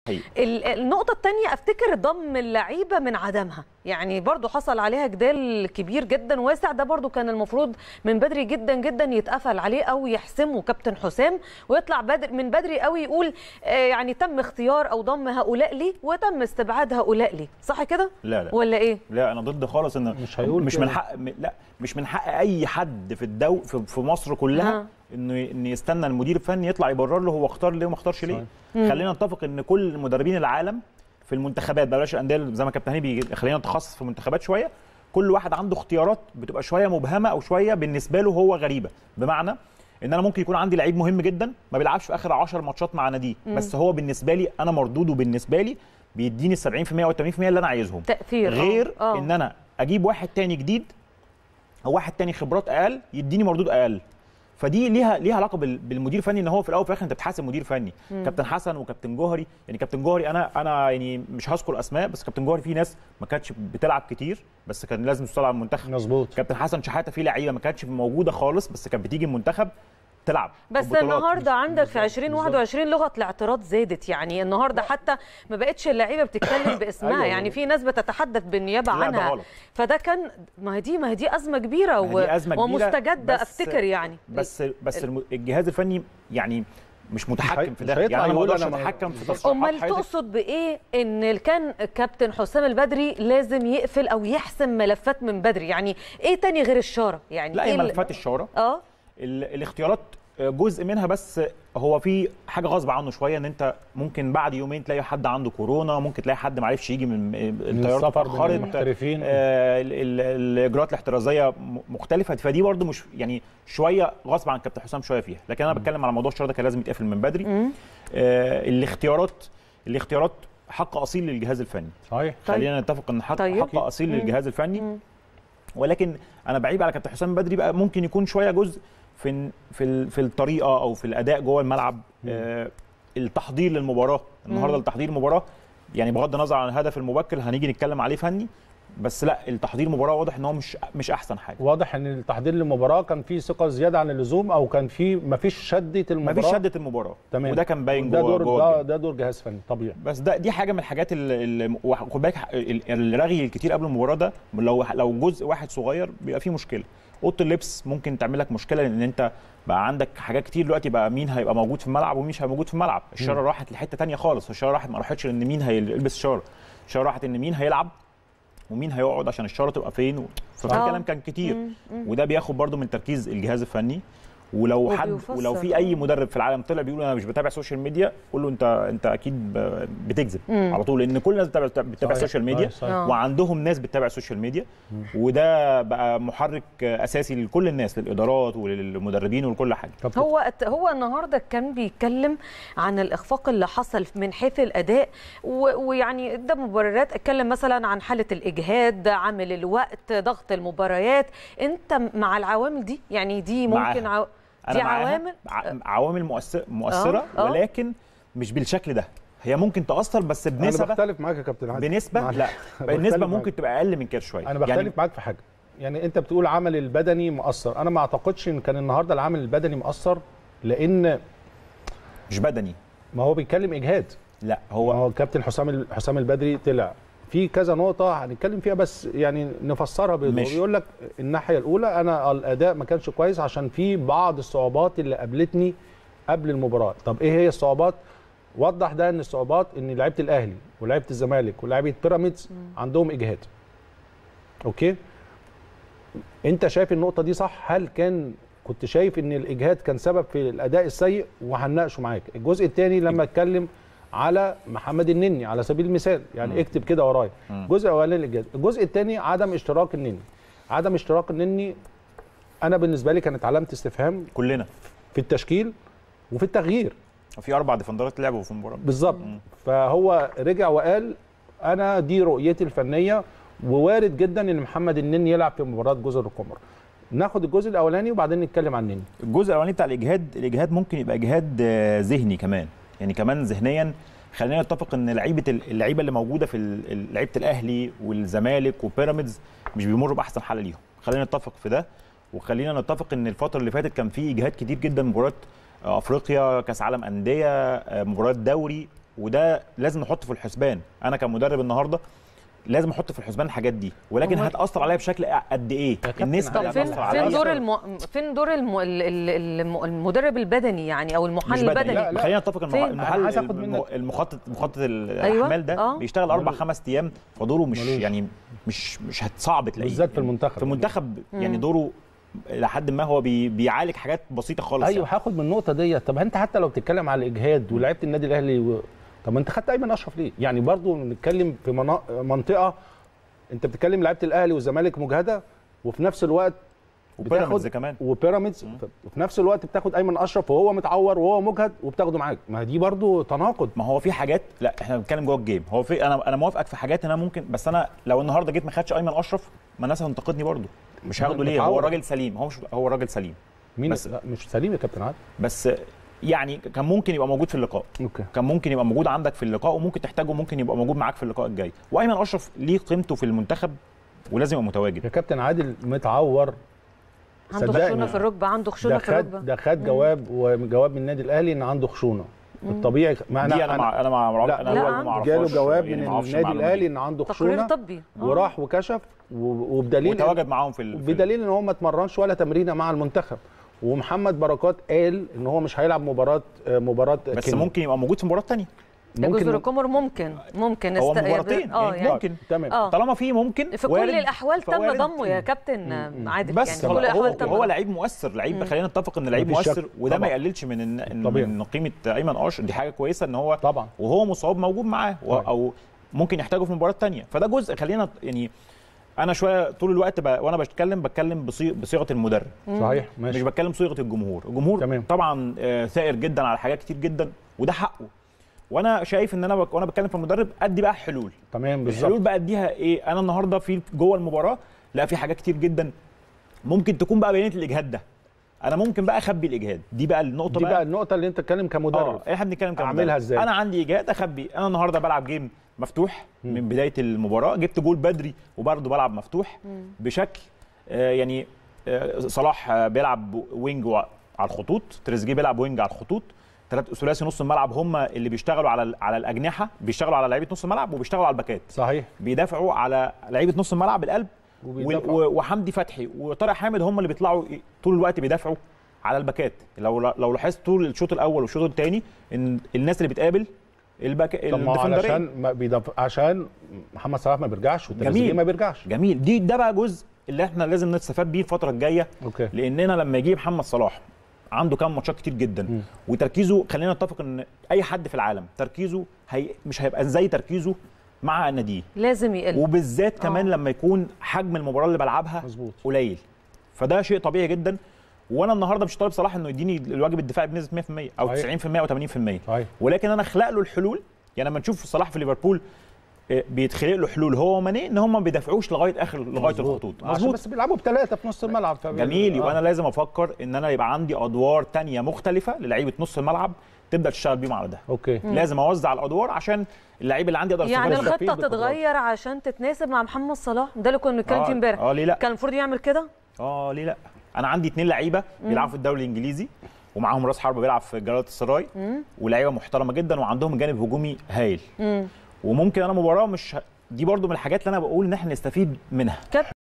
ال- النقطة الثانية افتكر ضم اللعيبة من عدمها يعني برضو حصل عليها جدال كبير جدا واسع ده برضو كان المفروض من بدري جدا جدا يتقفل عليه او يحسمه كابتن حسام ويطلع بدري من بدري قوي يقول آه، يعني تم اختيار او ضم هؤلاء لي وتم استبعاد هؤلاء لي صح كده لا لا ولا ايه لا انا ضد خالص ان مش هيقول مش كده. من حق م- لا مش من حق اي حد في الدو في, في مصر كلها ها. انه ي- ان يستنى المدير الفني يطلع يبرر له هو اختار ليه وما اختارش ليه خلينا نتفق ان كل مدربين العالم في المنتخبات بلاش الانديه زي ما كابتن هاني بيجي- خلينا نتخصص في منتخبات شويه كل واحد عنده اختيارات بتبقى شويه مبهمه او شويه بالنسبه له هو غريبه بمعنى ان انا ممكن يكون عندي لعيب مهم جدا ما بيلعبش في اخر 10 ماتشات مع ناديه بس هو بالنسبه لي انا مردوده بالنسبه لي بيديني ال 70% او 80% اللي انا عايزهم تأثير آه. غير آه. ان انا اجيب واحد تاني جديد او واحد تاني خبرات اقل يديني مردود اقل فدي ليها ليها علاقه بال- بالمدير الفني ان هو في الاول وفي الاخر انت بتحاسب مدير فني كابتن حسن وكابتن جوهري يعني كابتن جوهري انا انا يعني مش هذكر اسماء بس كابتن جوهري في ناس ما كانتش بتلعب كتير بس كان لازم تطلع على المنتخب مظبوط كابتن حسن شحاته في لعيبه ما كانتش موجوده خالص بس كانت بتيجي المنتخب تلعب في بس البطولات. النهارده عندك في 2021 لغه الاعتراض زادت يعني النهارده حتى ما بقتش اللعيبه بتتكلم باسمها أيوة. يعني في ناس بتتحدث بالنيابه لا، ده عنها غلط. فده كان ما هي دي ما هي دي ازمه كبيره ما و... هي دي أزمة كبيرة، ومستجده بس- افتكر يعني بس بس الم- الجهاز الفني يعني مش متحكم في مش ده هيطلع يعني انا ما يقول اقدرش أنا ما- اتحكم في بالظبط. تصريحات امال حياتك. تقصد بايه ان ال- كان كابتن حسام البدري لازم يقفل او يحسم ملفات من بدري يعني ايه تاني غير الشاره يعني لا ايه هي ال- ملفات الشاره اه ال- الاختيارات جزء منها بس هو في حاجه غصب عنه شويه ان انت ممكن بعد يومين تلاقي حد عنده كورونا ممكن تلاقي حد ما عرفش يجي من الطيارات السفر بين اتاخرت المحترفين. آه، ال- ال- الاجراءات الاحترازيه م- مختلفه فدي برده مش يعني شويه غصب عن كابتن حسام شويه فيها لكن انا بتكلم على موضوع الشر ده كان لازم يتقفل من بدري آه، الاختيارات الاختيارات حق اصيل للجهاز الفني صحيح طيب. خلينا نتفق ان حق, طيب. حق اصيل للجهاز الفني ولكن انا بعيب على كابتن حسام بدري بقى ممكن يكون شويه جزء في في ال- في الطريقه او في الاداء جوه الملعب آه التحضير للمباراه النهارده التحضير المباراه يعني بغض النظر عن الهدف المبكر هنيجي نتكلم عليه فني بس لا التحضير المباراه واضح ان هو مش مش احسن حاجه واضح ان التحضير للمباراه كان فيه ثقه زياده عن اللزوم او كان فيه مفيش شده المباراه ما فيش شده المباراه تمام وده كان باين ده جوه دور جوه ده, الجيم. ده دور جهاز فني طبيعي بس ده دي حاجه من الحاجات اللي خد بالك ال- الرغي الكتير قبل المباراه ده لو لو جزء واحد صغير بيبقى فيه مشكله اوضه اللبس ممكن تعمل لك مشكله لان انت بقى عندك حاجات كتير دلوقتي بقى مين هيبقى موجود في الملعب ومين مش هيبقى موجود في الملعب الشاره راحت لحته تانية خالص الشاره راحت ما راحتش لان مين هيلبس شاره الشاره راحت ان مين هيلعب ومين هيقعد عشان الشاره تبقى فين و... ففي آه. كلام كان كتير وده بياخد برضو من تركيز الجهاز الفني ولو حد وبيفسر. ولو في اي مدرب في العالم طلع بيقول انا مش بتابع سوشيال ميديا قول له انت انت اكيد ب- بتكذب على طول لان كل الناس بتتابع بتتابع صحيح، السوشيال ميديا صحيح، صحيح. آه. وعندهم ناس بتتابع السوشيال ميديا وده بقى محرك اساسي لكل الناس للادارات وللمدربين ولكل حاجه كابتن هو هو النهارده كان بيتكلم عن الاخفاق اللي حصل من حيث الاداء و- ويعني ادى مبررات اتكلم مثلا عن حاله الاجهاد عامل الوقت ضغط المباريات انت مع العوامل دي يعني دي ممكن معاها. عو... دي معاها. عوامل ع- عوامل مؤثره مؤثره آه، آه. ولكن مش بالشكل ده هي ممكن تاثر بس انا بنسبه بختلف معاك يا كابتن عادل بنسبه معلش. لا بختلف النسبه معاك. ممكن تبقى اقل من كده شويه انا بختلف معاك في حاجه يعني انت بتقول عمل البدني مؤثر انا ما اعتقدش ان كان النهارده العمل البدني مؤثر لان مش بدني ما هو بيتكلم اجهاد لا هو هو هو الكابتن حسام حسام البدري طلع في كذا نقطة هنتكلم فيها بس يعني نفسرها بهدوء ماشي. بيقول لك الناحية الأولى أنا الأداء ما كانش كويس عشان في بعض الصعوبات اللي قابلتني قبل المباراة طب إيه هي الصعوبات؟ وضح ده إن الصعوبات إن لعيبة الأهلي ولعيبة الزمالك ولعيبة بيراميدز عندهم إجهاد أوكي؟ أنت شايف النقطة دي صح؟ هل كان كنت شايف إن الإجهاد كان سبب في الأداء السيء وهنناقشه معاك الجزء الثاني لما اتكلم على محمد النني على سبيل المثال يعني اكتب كده ورايا الجزء الاولاني الاجهاد الجزء الثاني عدم اشتراك النني عدم اشتراك النني انا بالنسبه لي كانت علامه استفهام كلنا في التشكيل وفي التغيير في اربع ديفندرات لعبوا في المباراه بالظبط فهو رجع وقال انا دي رؤيتي الفنيه ووارد جدا ان محمد النني يلعب في مباراه جزر القمر ناخد الجزء الاولاني وبعدين نتكلم عن النني الجزء الاولاني بتاع الاجهاد الاجهاد ممكن يبقى اجهاد آه، ذهني كمان يعني كمان ذهنيا خلينا نتفق ان لعيبه ال- اللعيبه اللي موجوده في ال- ال- لعيبه الاهلي والزمالك وبيراميدز مش بيمروا باحسن حاله ليهم خلينا نتفق في ده وخلينا نتفق ان الفتره اللي فاتت كان في اجهاد كتير جدا مباريات آه، افريقيا كاس عالم انديه آه، مباريات دوري وده لازم نحطه في الحسبان انا كمدرب النهارده لازم احط في الحسبان الحاجات دي ولكن هو- هتاثر عليا بشكل قد ايه كابتن النسبه طب اللي فين هتاثر فين عليا دور الم... فين دور الم... ال- ال- الم- المدرب البدني يعني او مش المحلل بدني البدني لا، لا. خلينا نتفق المح... فين؟ المحل أنا عايز آخد الم- منك- المخطط مخطط أيوة، الاحمال ده آه. بيشتغل اربع ملوش. خمس ايام فدوره مش ملوش. يعني مش مش هتصعب تلاقيه بالذات في المنتخب في المنتخب يعني دوره لحد ما هو بي... بيعالج حاجات بسيطه خالص ايوه يعني. هاخد من النقطه ديت طب انت حتى لو بتتكلم على الاجهاد ولعيبه النادي الاهلي و... طب ما انت خدت ايمن اشرف ليه؟ يعني برضو بنتكلم في منا... منطقه انت بتتكلم لعيبه الاهلي والزمالك مجهده وفي نفس الوقت وبيراميدز كمان وبيراميدز ف- وفي نفس الوقت بتاخد ايمن اشرف وهو متعور وهو مجهد وبتاخده معاك ما دي برضو تناقض ما هو في حاجات لا احنا بنتكلم جوه الجيم هو في انا انا موافقك في حاجات انا ممكن بس انا لو النهارده جيت ما خدش ايمن اشرف ما الناس هتنتقدني برضه مش هاخده ليه هو متعور. الراجل سليم هو مش هو الراجل سليم مين بس- لا مش سليم يا كابتن عادل بس يعني كان ممكن يبقى موجود في اللقاء اوكي كان ممكن يبقى موجود عندك في اللقاء وممكن تحتاجه ممكن يبقى موجود معاك في اللقاء الجاي وايمن اشرف ليه قيمته في المنتخب ولازم يبقى متواجد يا كابتن عادل متعور عنده صدقني. خشونه في الركبه عنده خشونه ده في الركبه خد ده خد جواب وجواب من النادي الاهلي ان عنده خشونه الطبيعي ما دي انا مع انا مع لا، انا لا، برضه ما اعرفهاش جاله جواب يعني من ما أعرفش النادي المعلومة الاهلي دي. ان عنده تقرير خشونه طبي آه. وراح وكشف و- وبدليل وتواجد معاهم في ال- في ال- بدليل ان هو ما اتمرنش ولا تمرينه مع المنتخب ومحمد بركات قال ان هو مش هيلعب مباراه آه، مباراه بس كينيا. ممكن يبقى موجود في مباراه ثانيه جزر القمر ممكن ممكن هو است- مباراتين اه يعني يعني ممكن تمام اه طالما في ممكن في وارد، كل الاحوال تم فوارد. ضمه يا كابتن عادل بس يعني في كل هو الاحوال تم هو ضمه. لعيب مؤثر لعيب خلينا نتفق ان لعيب مفيش شك. مؤثر وده ما طبعا. يقللش من إن- طبيعي. من قيمه ايمن اشر دي حاجه كويسه ان هو طبعا وهو مصاب موجود معاه و- طبعا. او ممكن يحتاجه في مباراه تانية فده جزء خلينا يعني انا شويه طول الوقت ب... وانا بتكلم بتكلم بصي... بصيغه المدرب صحيح مش ماشي بتكلم صيغه الجمهور الجمهور تمام. طبعا آه، ثائر جدا على حاجات كتير جدا وده حقه وانا شايف ان انا بك... وانا بتكلم في المدرب ادي بقى حلول تمام الحلول بالظبط بقى اديها ايه انا النهارده في جوه المباراه لا في حاجات كتير جدا ممكن تكون بقى بينت الاجهاد ده انا ممكن بقى اخبي الاجهاد دي بقى النقطه دي بقى النقطه اللي انت تتكلم كمدرب اه احنا بنتكلم كمدرب. أعملها إزاي؟ انا عندي اجهاد اخبي انا النهارده بلعب جيم مفتوح من بدايه المباراه جبت جول بدري وبرضه بلعب مفتوح بشكل آه يعني آه صلاح آه بيلعب وينج وع- على الخطوط تريزيجيه بيلعب وينج على الخطوط ثلاث ثلاثي نص الملعب هم اللي بيشتغلوا على ال- على الاجنحه بيشتغلوا على لعيبه نص الملعب وبيشتغلوا على الباكات صحيح بيدافعوا على لعيبه نص الملعب القلب وبيدافعوا. و- و- وحمدي فتحي وطارق حامد هم اللي بيطلعوا ي- طول الوقت بيدافعوا على الباكات لو لو لاحظت طول الشوط الاول والشوط الثاني ان الناس اللي بتقابل الباك طب ما هو علشان الديفندرين ما بيدف... عشان محمد صلاح ما بيرجعش والتريزيجيه جميل. ما بيرجعش جميل دي ده بقى جزء اللي احنا لازم نستفاد بيه الفتره الجايه اوكي لاننا لما يجي محمد صلاح عنده كام ماتشات كتير جدا مم. وتركيزه خلينا نتفق ان اي حد في العالم تركيزه هي مش هيبقى زي تركيزه مع ناديه لازم يقل وبالذات كمان آه. لما يكون حجم المباراه اللي بلعبها مظبوط قليل فده شيء طبيعي جدا وانا النهارده مش طالب صلاح انه يديني الواجب الدفاعي بنسبه 100% او صحيح. 90% او 80% صحيح ولكن انا اخلق له الحلول يعني لما نشوف صلاح في ليفربول آه، بيتخلق له حلول هو وماني ان هم ما بيدافعوش لغايه اخر لغايه مظبوط. الخطوط عشان مظبوط بس بيلعبوا بثلاثه في نص الملعب فب... جميل يبقى آه. انا لازم افكر ان انا يبقى عندي ادوار تانية مختلفه للعيبه نص الملعب تبدا تشتغل بيهم على ده اوكي لازم اوزع الادوار عشان اللعيب اللي عندي يقدر يعني يستفاد يستفيد الخطه بالقدرات. تتغير عشان تتناسب مع محمد صلاح ده اللي كنا بنتكلم آه، فيه امبارح اه ليه لا كان المفروض يعمل كده اه ليه لا انا عندي اتنين لعيبه بيلعبوا في الدوري الانجليزي ومعاهم راس حربه بيلعب في جلاله السراي ولعيبه محترمه جدا وعندهم جانب هجومي هايل مم. وممكن انا مباراه مش ه... دي برضو من الحاجات اللي انا بقول ان احنا نستفيد منها كابتن